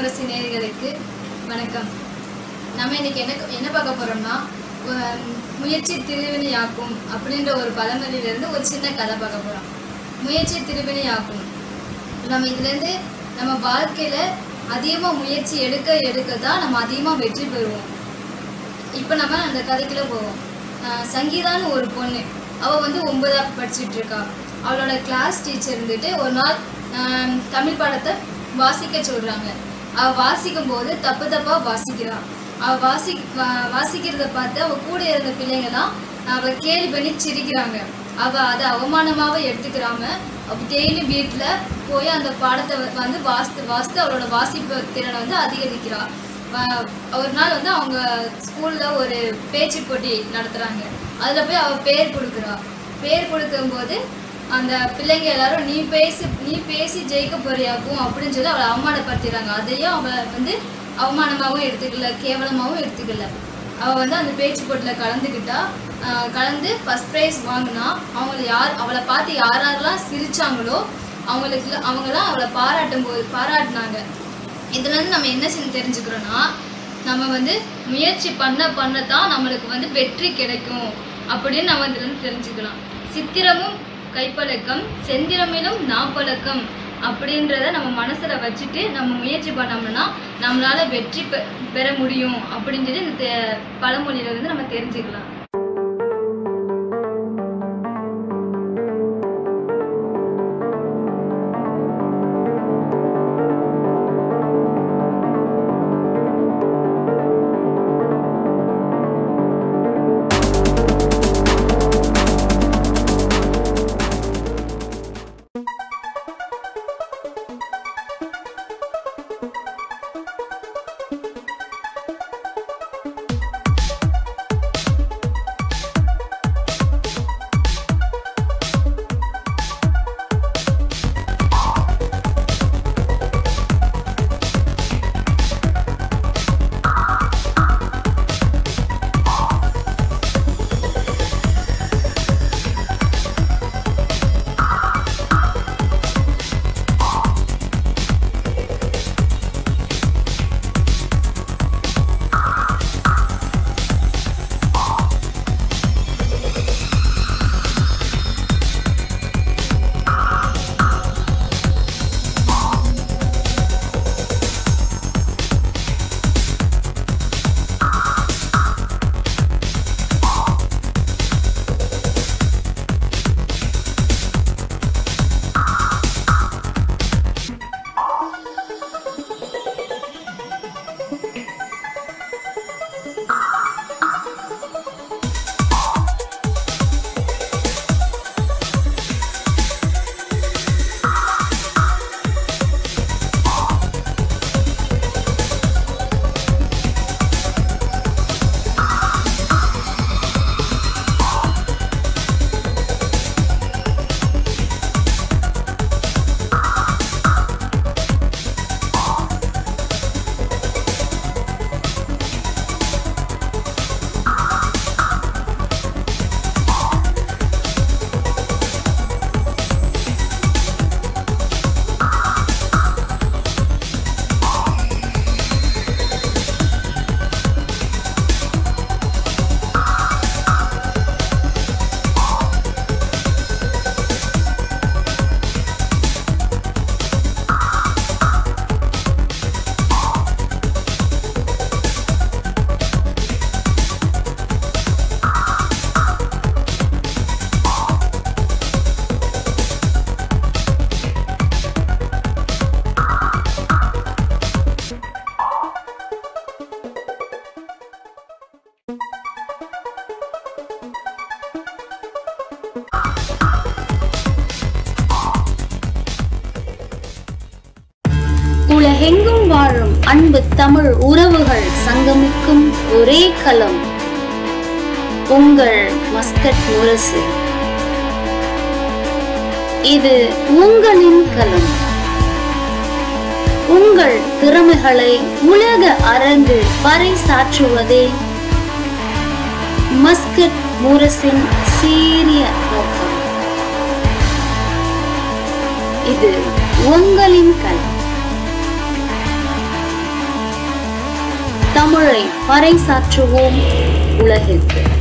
முரசு நேயர்களுக்கு வணக்கம் நம்ம இன்னைக்கு என்ன என்ன பார்க்க போறோம்னா உம், முயற்சி திருவினையாக்கும் அப்படின்ற ஒரு பழமொழியிலிருந்து ஒரு சின்ன கதை பார்க்க போறோம் முயற்சி திருவினையாக்கும் நம்ம இதுலேருந்து நம்ம வாழ்க்கையில அதிகமாக முயற்சி எடுக்க எடுக்க தான் நம்ம அதிகமாக வெற்றி பெறுவோம் இப்போ நம்ம அந்த கதைக்குள்ள போவோம் ஆஹ் சங்கீதான்னு ஒரு பொண்ணு அவள் வந்து ஒன்பதா படிச்சுட்டு இருக்கா அவளோட கிளாஸ் டீச்சர் இருந்துட்டு ஒரு நாள் ஆஹ் தமிழ் பாடத்தை வாசிக்க சொல்றாங்க அவள் வாசிக்கும் போது தப்பு தப்பா வாசிக்கிறா அவள் வாசி வா- வாசிக்கிறத பார்த்து அவள் கூட இருந்த பிள்ளைங்கலாம் அவளை கேலி பண்ணி சிரிக்கிறாங்க அவள் அதை அவமானமாவே எடுத்துக்கிறாம அவள் டெய்லி வீட்டில் போய் அந்த பாடத்தை வ- வந்து வாசித்து வாசித்து அவளோட வாசிப்பு திறனை வந்து அதிகரிக்கிறா வ- ஒரு நாள் வந்து அவங்க ஸ்கூல்ல ஒரு பேச்சு போட்டி நடத்துறாங்க அதுல போய் அவ பேர் கொடுக்குறா பேர் கொடுக்கும்போது அந்த பிள்ளைங்க எல்லாரும் நீ பேசி நீ பேசி ஜெயிக்க போறியாக்கும் அப்படின்னு சொல்லி அவளை அவமானப்படுத்திடுறாங்க அதையும் அவளை வந்து அவமானமாகவும் எடுத்துக்கல கேவலமாகவும் எடுத்துக்கல அவ வந்து அந்த பேச்சு போட்டியில் கலந்துக்கிட்டா ஆஹ் கலந்து ஃபர்ஸ்ட் ப்ரைஸ் வாங்கினா அவங்கள யார் அவளை பார்த்து யார் யாரெல்லாம் சிரிச்சாங்களோ அவங்களுக்கு அவங்களாம் அவளை பாராட்டும் போது பாராட்டினாங்க இதுல இருந்து நம்ம என்ன செஞ்சு தெரிஞ்சுக்கிறோம்னா நம்ம வந்து முயற்சி பண்ண பண்ண தான் நம்மளுக்கு வந்து வெற்றி கிடைக்கும் அப்படின்னு நம்ம இதுல இருந்து தெரிஞ்சுக்கலாம் சித்திரமும் கைப்பழக்கம் செந்திரமிலும் நாப்பழக்கம் அப்படின்றத நம்ம மனசுல வச்சுட்டு நம்ம முயற்சி பண்ணோம்னா நம்மளால வெற்றி பெ- பெற முடியும் அப்படின்னு சொல்லி இந்த தெ- பழமொழியில இருந்து நம்ம தெரிஞ்சுக்கலாம் உலகெங்கும் வாழும் அன்பு தமிழ் உறவுகள் சங்கமிக்கும் ஒரே களம் உங்கள் மஸ்கட் முரசு இது உங்களின் களம் உங்கள் திறமைகளை உலக அரங்கு பறைசாற்றுவதே மஸ்கட் முரசின் சீரிய நோக்கம் இது உங்களின் களம் தமிழை பறைசாற்றுவோம் உலகிற்கு